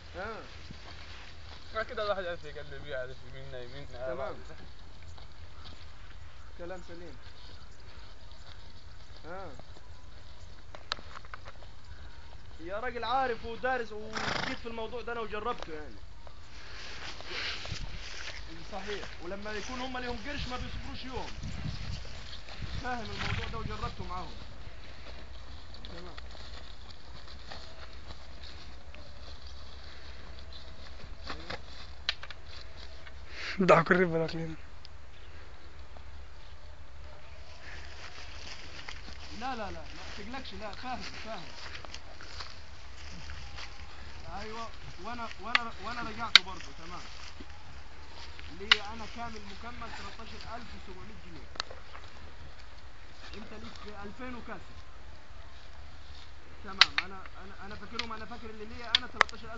اه ما كده الواحد يعرف يقلب يعرف يمين يمين تمام. كلام سليم اه يا راجل عارف ودارس وجيت في الموضوع ده انا وجربته يعني صحيح ولما يكون هم ليهم قرش ما بيصبروش يوم فاهم الموضوع ده وجربته معاهم تمام ضحك الربا الاقليم لا لا لا ما تقلقش لا فاهم فاهم ايوه وانا وانا وانا رجعته برضه تمام لي انا كامل مكمل 13700 جنيه انت ليك 2000 وكسر تمام انا انا انا فاكرهم انا فاكر اللي ليا انا 13000